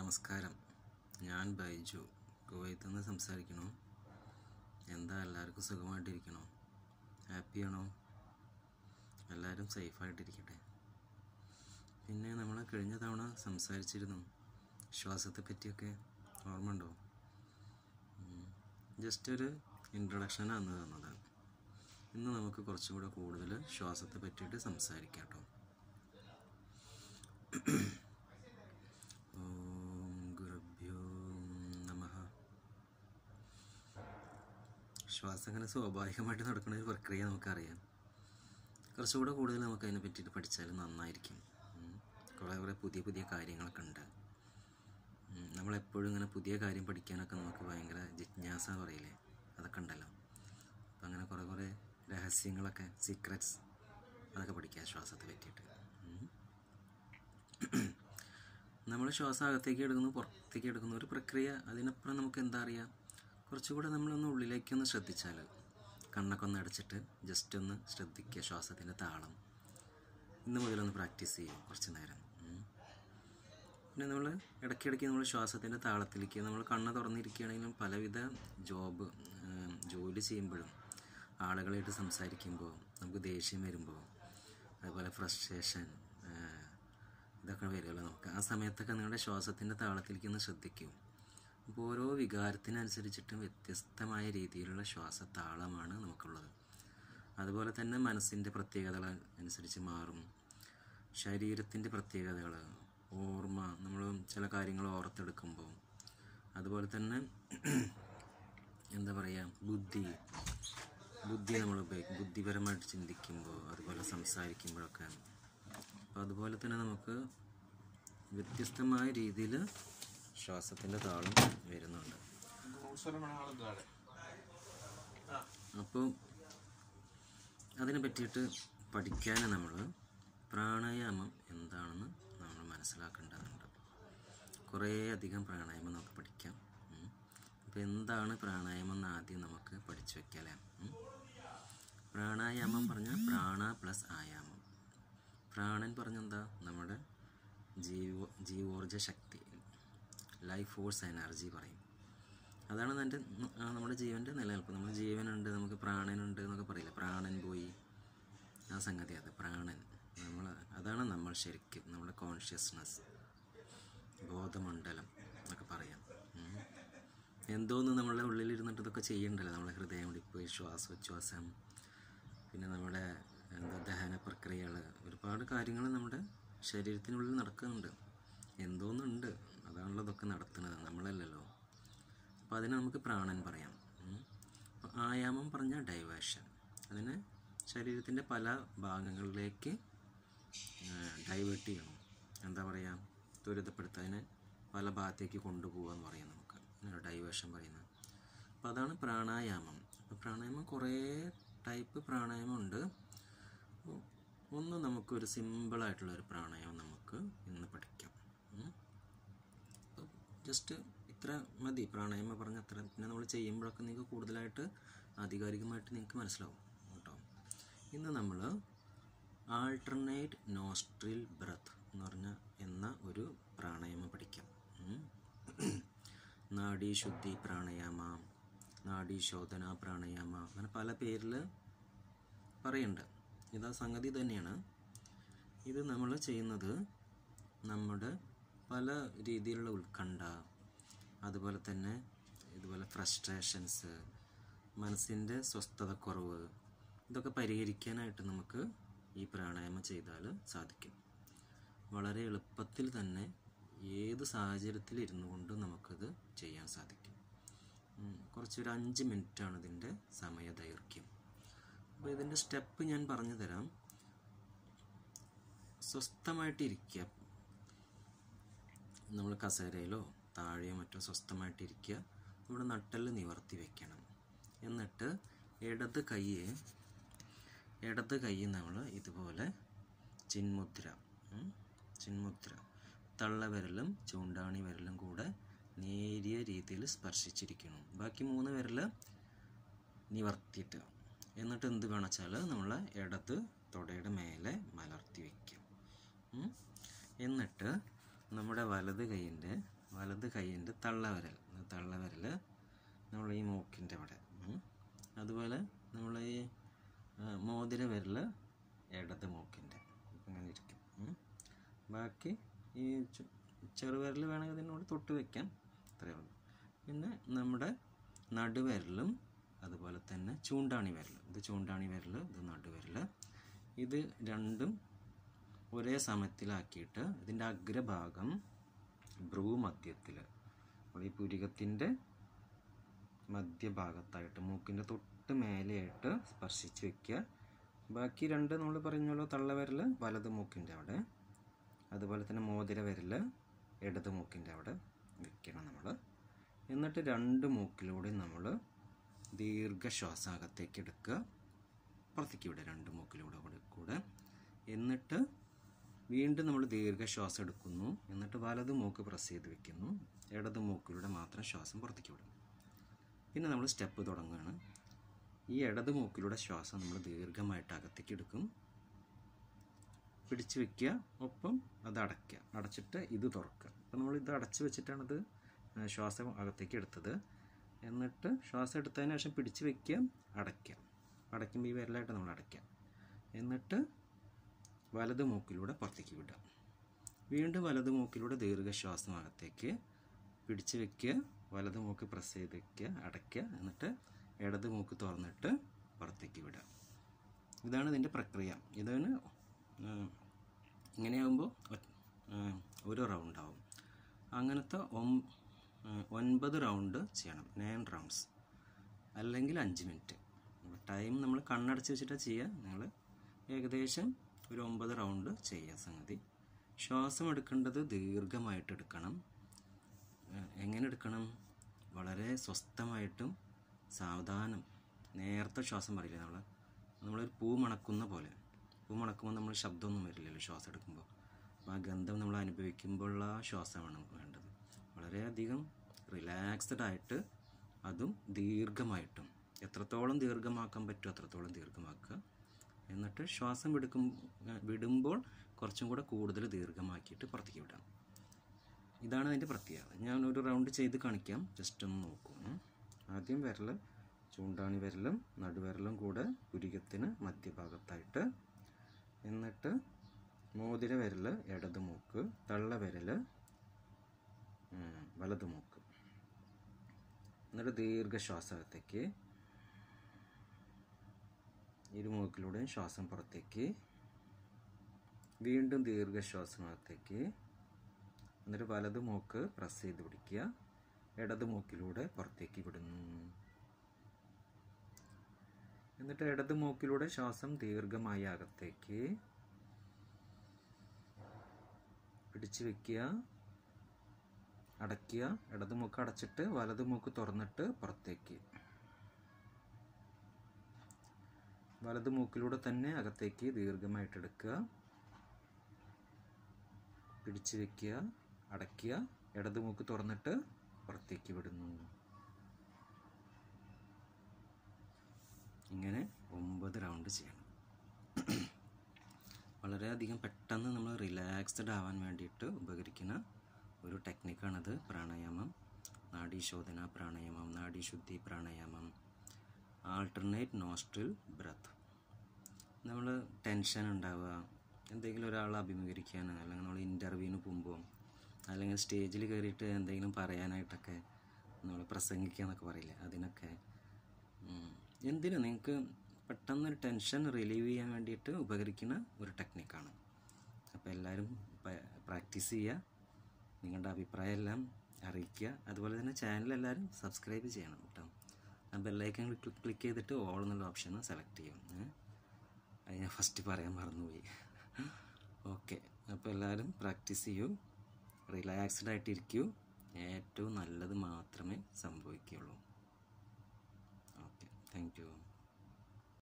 നമസ്കാരം ഞാൻ ബൈജു കുവൈത്തിൽ നിന്ന് സംസാരിക്കണു എന്താ എല്ലാവർക്കും സുഖമായിട്ടിരിക്കണോ ഹാപ്പിയാണോ എല്ലാവരും സേഫായിട്ടിരിക്കട്ടെ പിന്നെ നമ്മൾ കഴിഞ്ഞ തവണ സംസാരിച്ചിരുന്നു ശ്വാസത്തെ പറ്റിയൊക്കെ ഓർമ്മ ഉണ്ടോ ജസ്റ്റ് ഒരു ഇൻട്രൊഡക്ഷനാണ് തന്നത് ഇന്ന് നമുക്ക് കുറച്ചും കൂടെ കൂടുതൽ ശ്വാസത്തെ പറ്റിയിട്ട് സംസാരിക്കാം കേട്ടോ ഓം ഗുരുഭ്യോ നമഃ ശ്വാസം അങ്ങനെ സ്വാഭാവികമായിട്ട് നടക്കുന്ന ഒരു പ്രക്രിയ നമുക്കറിയാം കുറച്ചുകൂടെ കൂടുതൽ നമുക്ക് അതിനെ പറ്റിയിട്ട് പഠിച്ചാൽ നന്നായിരിക്കും ഉം. കുറേ കുറേ പുതിയ പുതിയ കാര്യങ്ങളൊക്കെ ഉണ്ട് ഉം. നമ്മളെപ്പോഴും ഇങ്ങനെ പുതിയ കാര്യം പഠിക്കാനൊക്കെ നമുക്ക് ഭയങ്കര ജിജ്ഞാസ പറയില്ലേ അതൊക്കെ ഉണ്ടല്ലോ അപ്പം അങ്ങനെ കുറേ കുറേ രഹസ്യങ്ങളൊക്കെ സീക്രറ്റ്സ് അതൊക്കെ പഠിക്കാം ശ്വാസത്തെ പറ്റിയിട്ട് ഉം. നമ്മൾ ശ്വാസം അകത്തേക്ക് എടുക്കുന്നു പുറത്തേക്ക് എടുക്കുന്നു ഒരു പ്രക്രിയ അതിനപ്പുറം നമുക്ക് എന്താ അറിയാം കുറച്ചുകൂടെ നമ്മളൊന്ന് ഉള്ളിലേക്കൊന്ന് ശ്രദ്ധിച്ചാൽ കണ്ണൊക്കെ ഒന്ന് അടച്ചിട്ട് ജസ്റ്റ് ഒന്ന് ശ്രദ്ധിക്കുക ശ്വാസത്തിൻ്റെ താളം ഇന്ന് മുതലൊന്ന് പ്രാക്ടീസ് ചെയ്യും കുറച്ച് നേരം ഉം. പിന്നെ നമ്മൾ ഇടയ്ക്കിടയ്ക്ക് നമ്മൾ ശ്വാസത്തിൻ്റെ താളത്തിലേക്ക് നമ്മൾ കണ്ണ് തുറന്നിരിക്കുകയാണെങ്കിലും പലവിധ ജോബ് ഉം, ജോലി ചെയ്യുമ്പോഴും ആളുകളായിട്ട് സംസാരിക്കുമ്പോൾ നമുക്ക് ദേഷ്യം വരുമ്പോൾ അതുപോലെ ഫ്രസ്ട്രേഷൻ ഇതൊക്കെ വരുമല്ലോ നമുക്ക് ആ സമയത്തൊക്കെ നിങ്ങളുടെ ശ്വാസത്തിൻ്റെ താളത്തിലേക്ക് ഒന്ന് ശ്രദ്ധിക്കും അപ്പോൾ ഓരോ വികാരത്തിനനുസരിച്ചിട്ടും വ്യത്യസ്തമായ രീതിയിലുള്ള ശ്വാസതാളമാണ് നമുക്കുള്ളത് അതുപോലെ തന്നെ മനസ്സിൻ്റെ പ്രത്യേകതകൾ അനുസരിച്ച് മാറും ശരീരത്തിൻ്റെ പ്രത്യേകതകൾ ഓർമ്മ നമ്മൾ ചില കാര്യങ്ങൾ ഓർത്തെടുക്കുമ്പോൾ അതുപോലെ തന്നെ എന്താ പറയുക ബുദ്ധി ബുദ്ധി നമ്മൾ ഉപയോഗിക്കും ബുദ്ധിപരമായിട്ട് ചിന്തിക്കുമ്പോൾ അതുപോലെ സംസാരിക്കുമ്പോഴൊക്കെ അപ്പോൾ അതുപോലെ തന്നെ നമുക്ക് വ്യത്യസ്തമായ രീതിയിൽ ശ്വാസത്തിൻ്റെ താളം വരുന്നുണ്ട് അപ്പോൾ അതിനെ പറ്റിയിട്ട് പഠിക്കാൻ നമ്മൾ പ്രാണായാമം എന്താണെന്ന് നമ്മൾ മനസ്സിലാക്കേണ്ടതുണ്ട് കുറേ അധികം പ്രാണായാമം നമുക്ക് പഠിക്കാം ഉം. അപ്പോൾ എന്താണ് പ്രാണായാമം എന്ന് ആദ്യം നമുക്ക് പഠിച്ചു വെക്കാലേ ഉം. പ്രാണായാമം പറഞ്ഞാൽ പ്രാണ പ്ലസ് ആയാമം പ്രാണൻ പറഞ്ഞെന്താ നമ്മുടെ ജീവ ജീവോർജ ശക്തി ലൈഫ് ഫോഴ്സ് എനർജി പറയും അതാണ് എൻ്റെ നമ്മുടെ ജീവൻ്റെ നിലനിൽപ്പ് നമ്മുടെ ജീവനുണ്ട് നമുക്ക് പ്രാണനുണ്ട് എന്നൊക്കെ പറയില്ല പ്രാണൻ പോയി ആ സംഗതി അത് പ്രാണൻ നമ്മൾ അതാണ് നമ്മൾ ശരിക്കും നമ്മുടെ കോൺഷ്യസ്നസ് ബോധമണ്ഡലം എന്നൊക്കെ പറയാം ഉം. എന്തോന്ന് നമ്മളുടെ ഉള്ളിലിരുന്നിട്ട് ഇതൊക്കെ ചെയ്യണ്ടല്ലോ നമ്മുടെ ഹൃദയമിടിപ്പ് ശ്വാസോച്ഛ്വാസം പിന്നെ നമ്മുടെ എന്താ ദഹന പ്രക്രിയകൾ ഒരുപാട് കാര്യങ്ങൾ നമ്മുടെ ശരീരത്തിനുള്ളിൽ നടക്കുന്നുണ്ട് എന്തോന്നുണ്ട് അതാണല്ലോ ഇതൊക്കെ നടത്തുന്നത് നമ്മളല്ലല്ലോ അപ്പോൾ അതിനെ നമുക്ക് പ്രാണൻ പറയാം ഉം. അപ്പോൾ ആയാമം പറഞ്ഞാൽ ഡൈവേഷൻ അതിനെ ശരീരത്തിൻ്റെ പല ഭാഗങ്ങളിലേക്ക് ഡൈവേർട്ട് ചെയ്യണം എന്താ പറയുക ത്വരിതപ്പെടുത്തുക അതിനെ പല ഭാഗത്തേക്ക് കൊണ്ടുപോകുക എന്ന് പറയാം നമുക്ക് അങ്ങനെ ഡൈവേഷൻ പറയുന്നത് അപ്പോൾ അതാണ് പ്രാണായാമം അപ്പോൾ പ്രാണായാമം കുറേ ടൈപ്പ് പ്രാണായാമം ഉണ്ട് അപ്പോൾ ഒന്ന് നമുക്കൊരു സിമ്പിളായിട്ടുള്ള ഒരു പ്രാണായാമം നമുക്ക് ഇന്ന് പഠിക്കാം ഉം. അപ്പോൾ ജസ്റ്റ് ഇത്ര മതി പ്രാണായാമം പറഞ്ഞ അത്ര പിന്നെ നമ്മൾ ചെയ്യുമ്പോഴൊക്കെ നിങ്ങൾക്ക് കൂടുതലായിട്ട് ആധികാരികമായിട്ട് നിങ്ങൾക്ക് മനസ്സിലാവും കേട്ടോ ഇന്ന് നമ്മൾ ആൾട്ടർനേറ്റ് നോസ്ട്രിൽ ബ്രത്ത് എന്ന് പറഞ്ഞ എന്ന ഒരു പ്രാണായാമം പഠിക്കാം ഉം. നാഡീശുദ്ധി പ്രാണായാമ നാഡീശോധന പ്രാണായാമ അങ്ങനെ പല പേരിൽ പറയുന്നുണ്ട് ഇതാ സംഗതി തന്നെയാണ് ഇത് നമ്മൾ ചെയ്യുന്നത് നമ്മുടെ പല രീതിയിലുള്ള ഉത്കണ്ഠ അതുപോലെ തന്നെ ഇതുപോലെ ഫ്രസ്ട്രേഷൻസ് മനസ്സിൻ്റെ സ്വസ്ഥതക്കുറവ് ഇതൊക്കെ പരിഹരിക്കാനായിട്ട് നമുക്ക് ഈ പ്രാണായാമം ചെയ്താൽ സാധിക്കും വളരെ എളുപ്പത്തിൽ തന്നെ ഏത് സാഹചര്യത്തിൽ ഇരുന്നു കൊണ്ട് നമുക്കത് ചെയ്യാൻ സാധിക്കും ഉം, കുറച്ചൊരു അഞ്ച് മിനിറ്റാണ് ഇതിൻ്റെ സമയദൈർഘ്യം അപ്പോൾ ഇതിൻ്റെ സ്റ്റെപ്പ് ഞാൻ പറഞ്ഞു തരാം സ്വസ്ഥമായിട്ടിരിക്കുക നമ്മൾ കസേരയിലോ താഴെയോ മറ്റോ സ്വസ്ഥമായിട്ടിരിക്കുക നമ്മുടെ നട്ടെല്ല് നിവർത്തി വെക്കണം എന്നിട്ട് ഇടത് കൈയെ ഇടത് കൈ നമ്മൾ ഇതുപോലെ ചിന്മുദ്ര ഉം, ചിന്മുദ്ര തള്ളവിരലും ചൂണ്ടാണി വിരലും കൂടെ നേരിയ രീതിയിൽ സ്പർശിച്ചിരിക്കണം ബാക്കി മൂന്ന് വിരൽ നിവർത്തിയിട്ട് എന്നിട്ട് എന്ത് വേണം വെച്ചാൽ നമ്മൾ ഇടത് തുടയുടെ മേലെ മലർത്തി വയ്ക്കും ഉം. എന്നിട്ട് നമ്മുടെ വലത് കൈയിൻ്റെ വലത് കൈയിൻ്റെ തള്ളവിരൽ തള്ളവിരൽ നമ്മൾ ഈ മൂക്കിൻ്റെ അവിടെ ഉം. അതുപോലെ നമ്മൾ ഈ ആ, മോതിര വിരൽ ഇടത് മൂക്കിൻ്റെ അങ്ങനെ ഇരിക്കും ഉം. ബാക്കി ഈ ചെ- ചെറുവിരൽ വേണമെങ്കിൽ അതിനോട് തൊട്ട് വയ്ക്കാം അത്രയേ ഉള്ളൂ പിന്നെ നമ്മുടെ നടുവിരലും അതുപോലെ തന്നെ ചൂണ്ടാണി വിരൽ ഇത് ചൂണ്ടാണി വിരൽ ഇത് നടുവിരൽ ഇത് രണ്ടും ഒരേ സമത്തിലാക്കിയിട്ട് ഇതിൻ്റെ അഗ്രഭാഗം ഭ്രൂ മധ്യത്തിൽ ഈ പുരികത്തിൻ്റെ മധ്യഭാഗത്തായിട്ട് മൂക്കിൻ്റെ തൊട്ട് മേലെയായിട്ട് സ്പർശിച്ച് വെക്കുക ബാക്കി രണ്ട് നമ്മൾ പറഞ്ഞല്ലോ തള്ളവിരൽ വലത് മൂക്കിൻ്റെ അവിടെ അതുപോലെ തന്നെ മോതിര വിരൽ ഇടത് മൂക്കിൻ്റെ അവിടെ വെക്കണം നമ്മൾ എന്നിട്ട് രണ്ട് മൂക്കിലൂടെ നമ്മൾ ദീർഘശ്വാസം അകത്തേക്ക് എടുക്കുക പുറത്തേക്ക് വിടുക രണ്ട് മൂക്കിലൂടെ കൂടെ കൂടെ എന്നിട്ട് വീണ്ടും നമ്മൾ ദീർഘശ്വാസം എടുക്കുന്നു എന്നിട്ട് വലത് മൂക്ക് പ്രസ് ചെയ്ത് വെക്കുന്നു ഇടത് മൂക്കിലൂടെ മാത്രം ശ്വാസം പുറത്തേക്ക് വിടും പിന്നെ നമ്മൾ സ്റ്റെപ്പ് തുടങ്ങുകയാണ് ഈ ഇടത് മൂക്കിലൂടെ ശ്വാസം നമ്മൾ ദീർഘമായിട്ട് അകത്തേക്ക് എടുക്കും പിടിച്ചു വെക്കുക ഒപ്പം അത് അടയ്ക്കുക അടച്ചിട്ട് ഇത് തുറക്കുക അപ്പോൾ നമ്മൾ ഇത് അടച്ചു വെച്ചിട്ടാണിത് ശ്വാസം അകത്തേക്ക് എടുത്തത് എന്നിട്ട് ശ്വാസം എടുത്തതിന് ശേഷം പിടിച്ചു വെക്കുക അടയ്ക്കുക അടയ്ക്കുമ്പോൾ ഈ വിരലായിട്ട് നമ്മൾ അടയ്ക്കുക എന്നിട്ട് വലത് മൂക്കിലൂടെ പുറത്തേക്ക് വിടുക വീണ്ടും വലത് മൂക്കിലൂടെ ദീർഘശ്വാസം അകത്തേക്ക് പിടിച്ചു വെക്കുക വലത് മൂക്ക് പ്രസ് ചെയ്ത് വെക്കുക അടയ്ക്കുക എന്നിട്ട് ഇടത് മൂക്ക് തുറന്നിട്ട് പുറത്തേക്ക് വിടുക ഇതാണ് ഇതിൻ്റെ പ്രക്രിയ ഇതിന് ഉം, ഇങ്ങനെയാകുമ്പോൾ ഒ- ഉം, ഒരു റൗണ്ട് ആവും അങ്ങനത്തെ ഒം- ഉം, ഒൻപത് റൗണ്ട് ചെയ്യണം നയൻ റൗണ്ട്സ് അല്ലെങ്കിൽ അഞ്ച് മിനിറ്റ് ടൈം നമ്മൾ കണ്ണടച്ച് വെച്ചിട്ടാണ് ചെയ്യുക നിങ്ങൾ ഏകദേശം ഒരു ഒമ്പത് റൗണ്ട് ചെയ്യുക സംഗതി ശ്വാസം എടുക്കേണ്ടത് ദീർഘമായിട്ട് എടുക്കണം ഏഹ് എങ്ങനെ എടുക്കണം വളരെ സ്വസ്ഥമായിട്ടും സാവധാനം നേരത്തെ ശ്വാസം പറയില്ലേ നമ്മൾ നമ്മളൊരു പൂ മണക്കുന്ന പോലെ പൂ മണക്കുമ്പോൾ നമ്മൾ ശബ്ദമൊന്നും വരില്ലല്ലോ ശ്വാസം എടുക്കുമ്പോൾ അപ്പോൾ ആ ഗന്ധം നമ്മൾ അനുഭവിക്കുമ്പോഴുള്ള ആ ശ്വാസമാണ് വേണ്ടത് വളരെയധികം റിലാക്സ്ഡ് ആയിട്ട് അതും ദീർഘമായിട്ടും എത്രത്തോളം ദീർഘമാക്കാൻ പറ്റുമോ അത്രത്തോളം ദീർഘമാക്കുക എന്നിട്ട് ശ്വാസം വിടുക്കും വിടുമ്പോൾ കുറച്ചും കൂടെ കൂടുതൽ ദീർഘമാക്കിയിട്ട് പുറത്തേക്ക് വിടാം ഇതാണ് അതിൻ്റെ പ്രത്യേകത ഞാൻ ഒരു റൗണ്ട് ചെയ്ത് കാണിക്കാം ജസ്റ്റ് ഒന്ന് നോക്കൂ ഉം. ആദ്യം വിരൽ ചൂണ്ടാണി വിരലും നടുവിരലും കൂടെ പുരികത്തിന് മധ്യഭാഗത്തായിട്ട് എന്നിട്ട് മോതിര വിരൽ ഇടത് മൂക്ക് തള്ള വിരൽ ഉം, വലത് മൂക്ക് എന്നിട്ട് ദീർഘശ്വാസത്തേക്ക് ഇരുമൂക്കിലൂടെയും ശ്വാസം പുറത്തേക്ക് വീണ്ടും ദീർഘശ്വാസത്തേക്ക് എന്നിട്ട് വലത് മൂക്ക് പ്രസ് ചെയ്ത് പിടിക്കുക ഇടത് മൂക്കിലൂടെ പുറത്തേക്ക് വിടുന്നു എന്നിട്ട് ഇടത് മൂക്കിലൂടെ ശ്വാസം ദീർഘമായി അകത്തേക്ക് പിടിച്ചു വെക്കുക അടയ്ക്കുക ഇടത് മൂക്ക് അടച്ചിട്ട് വലത് മൂക്ക് തുറന്നിട്ട് പുറത്തേക്ക് വലത് മൂക്കിലൂടെ തന്നെ അകത്തേക്ക് ദീർഘമായിട്ട് എടുക്കുക പിടിച്ചു വെക്കുക അടയ്ക്കുക ഇടത് മൂക്ക് തുറന്നിട്ട് പുറത്തേക്ക് വിടുന്നു ഇങ്ങനെ ഒമ്പത് റൗണ്ട് ചെയ്യണം വളരെയധികം പെട്ടെന്ന് നമ്മൾ റിലാക്സ്ഡ് ആവാൻ വേണ്ടിയിട്ട് ഉപകരിക്കുന്ന ഒരു ടെക്നിക്കാണിത് പ്രാണായാമം നാഡീശോധന പ്രാണായാമം നാഡീശുദ്ധി പ്രാണായാമം ആൾട്ടർനേറ്റ് നോസ്ട്രിൽ ബ്രത്ത് നമ്മൾ ടെൻഷൻ ഉണ്ടാവുക എന്തെങ്കിലും ഒരാൾ അഭിമുഖീകരിക്കാൻ അല്ലെങ്കിൽ നമ്മൾ ഇൻ്റർവ്യൂവിന് പോകുമ്പോൾ അല്ലെങ്കിൽ സ്റ്റേജിൽ കയറിയിട്ട് എന്തെങ്കിലും പറയാനായിട്ടൊക്കെ നമ്മൾ പ്രസംഗിക്കുക എന്നൊക്കെ പറയില്ലേ അതിനൊക്കെ ഉം, എന്തിനും നിങ്ങൾക്ക് പെട്ടെന്ന് ഒരു ടെൻഷൻ റിലീവ് ചെയ്യാൻ വേണ്ടിയിട്ട് ഉപകരിക്കുന്ന ഒരു ടെക്നിക്കാണ് അപ്പോൾ എല്ലാവരും പ്രാക്ടീസ് ചെയ്യുക നിങ്ങളുടെ അഭിപ്രായം എല്ലാം അറിയിക്കുക അതുപോലെ തന്നെ ചാനൽ എല്ലാവരും സബ്സ്ക്രൈബ് ചെയ്യണം കേട്ടോ ആ ബെല്ലൈക്കൺ ക്ലിക്ക് ചെയ്തിട്ട് ഓൾ എന്നുള്ള ഓപ്ഷൻ സെലക്ട് ചെയ്യും ഏ? അത് ഞാൻ ഫസ്റ്റ് പറയാൻ മറന്നുപോയി ഓക്കെ അപ്പോൾ എല്ലാവരും പ്രാക്ടീസ് ചെയ്യൂ റിലാക്സ്ഡ് ആയിട്ടിരിക്കൂ ഏറ്റവും നല്ലത് മാത്രമേ സംഭവിക്കുകയുള്ളൂ ഓക്കെ താങ്ക് യു